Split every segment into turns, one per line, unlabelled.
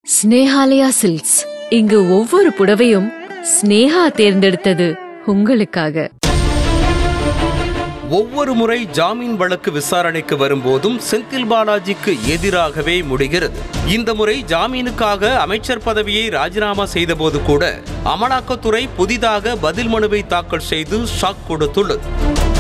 Snehalaya silks இங்கு ஒவ்வொரு புடவையும் ஸ்னேஹா தேர்ந்தெடுத்தது உங்களுக்காக
ஒவ்வொரு முறை ஜாமீன் வழக்கு விசாரணைக்கு வரும்போதும் செந்தில் பாலாஜிக்கு எதிராகவே முடிகிறது இந்த முறை ஜாமீனுக்காக அமைச்சர் பதவியை ராஜினாமா செய்தபோது கூட அமலாக்கத்துறை புதிதாக பதில் மனுவை தாக்கல் செய்து ஷாக் கொடுத்துள்ளது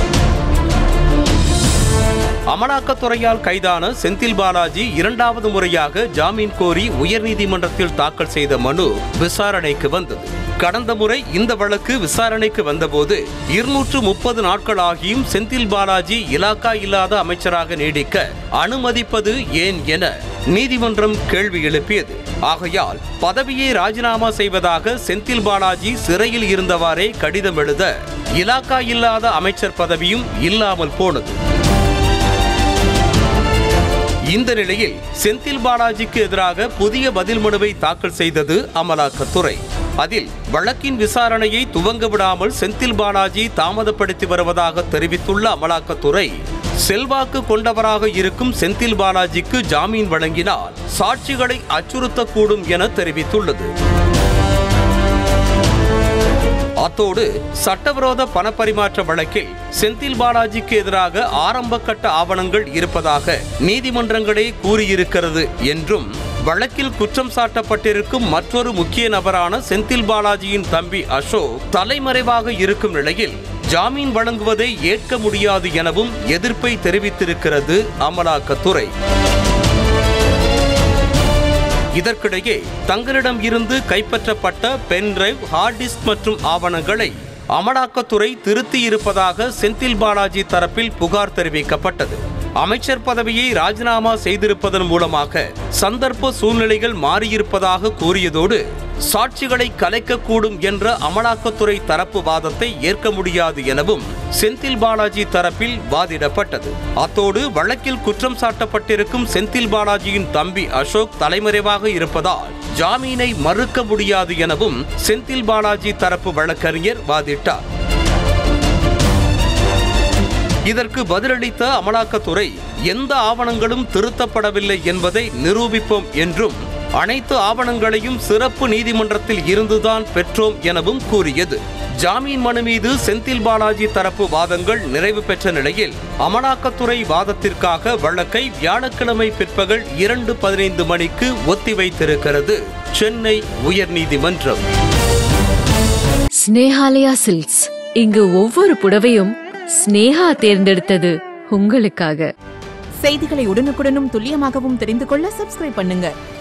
அமலாக்கத்துறையால் கைதான செந்தில் பாலாஜி இரண்டாவது முறையாக ஜாமீன் கோரி உயர்நீதிமன்றத்தில் தாக்கல் செய்த மனு விசாரணைக்கு வந்தது கடந்த முறை இந்த வழக்கு விசாரணைக்கு வந்தபோது இருநூற்று முப்பது நாட்கள் ஆகியும் செந்தில் பாலாஜி இலாக்கா இல்லாத அமைச்சராக நீடிக்க அனுமதிப்பது ஏன் என நீதிமன்றம் கேள்வி எழுப்பியது ஆகையால் பதவியை ராஜினாமா செய்வதாக செந்தில் பாலாஜி சிறையில் இருந்தவாறே கடிதம் எழுத இலாக்கா இல்லாத அமைச்சர் பதவியும் இல்லாமல் போனது இந்த நிலையில் செந்தில் பாலாஜிக்கு எதிராக புதிய பதில் மனுவை தாக்கல் செய்தது அமலாக்கத்துறை அதில் வழக்கின் விசாரணையை துவங்க விடாமல் செந்தில் பாலாஜி தாமதப்படுத்தி வருவதாக தெரிவித்துள்ள அமலாக்கத்துறை செல்வாக்கு கொண்டவராக இருக்கும் செந்தில் பாலாஜிக்கு ஜாமீன் வழங்கினால் சாட்சிகளை அச்சுறுத்தக்கூடும் என தெரிவித்துள்ளது அத்தோடு சட்டவிரோத பணப்பரிமாற்ற வழக்கில் செந்தில் பாலாஜிக்கு எதிராக ஆரம்ப கட்ட ஆவணங்கள் இருப்பதாக நீதிமன்றங்களே கூறியிருக்கிறது என்றும் வழக்கில் குற்றம் சாட்டப்பட்டிருக்கும் மற்றொரு முக்கிய நபரான செந்தில் பாலாஜியின் தம்பி அசோக் தலைமறைவாக இருக்கும் நிலையில் ஜாமீன் வழங்குவதை ஏற்க முடியாது எனவும் எதிர்ப்பை தெரிவித்திருக்கிறது அமலாக்கத்துறை இதற்கிடையே தங்களிடம் இருந்து கைப்பற்றப்பட்ட பென்டிரைவ் ஹார்ட் டிஸ்க் மற்றும் ஆவணங்களை அமலாக்கத்துறை திருத்தியிருப்பதாக செந்தில் பாலாஜி தரப்பில் புகார் தெரிவிக்கப்பட்டது அமைச்சர் பதவியை ராஜினாமா செய்திருப்பதன் மூலமாக சந்தர்ப்ப சூழ்நிலைகள் மாறியிருப்பதாக கூறியதோடு சாட்சிகளை கலைக்கக்கூடும் என்ற அமலாக்கத்துறை தரப்பு வாதத்தை ஏற்க முடியாது எனவும் செந்தில் பாலாஜி தரப்பில் வாதிடப்பட்டது அத்தோடு வழக்கில் குற்றம் சாட்டப்பட்டிருக்கும் செந்தில் பாலாஜியின் தம்பி அசோக் தலைமறைவாக இருப்பதால் ஜாமீனை மறுக்க முடியாது எனவும் செந்தில் பாலாஜி தரப்பு வழக்கறிஞர் வாதிட்டார் இதற்கு பதிலளித்த அமலாக்கத்துறை எந்த ஆவணங்களும் திருத்தப்படவில்லை என்பதை நிரூபிப்போம் என்றும் அனைத்து ஆவணங்களையும் சிறப்பு நீதிமன்றத்தில் இருந்துதான் பெற்றோம் எனவும் கூறியது ஜாமீன் மனு மீது செந்தில் பாலாஜி தரப்பு வாதங்கள் நிறைவு பெற்ற நிலையில் அமலாக்கத்துறை வாதத்திற்காக வழக்கை வியாழக்கிழமை பிற்பகல் இரண்டு பதினைந்து மணிக்கு ஒத்திவைத்திருக்கிறது சென்னை உயர்நீதிமன்றம்
ஸ்னேஹாலயா சில்க்ஸ் இங்கு ஒவ்வொரு புடவையும் ஸ்னேஹா தேர்ந்தெடுத்தது உங்களுக்காக
செய்திகளை உடனுக்குடனும் துல்லியமாகவும் தெரிந்து கொள்ள சப்ஸ்கிரைப் பண்ணுங்க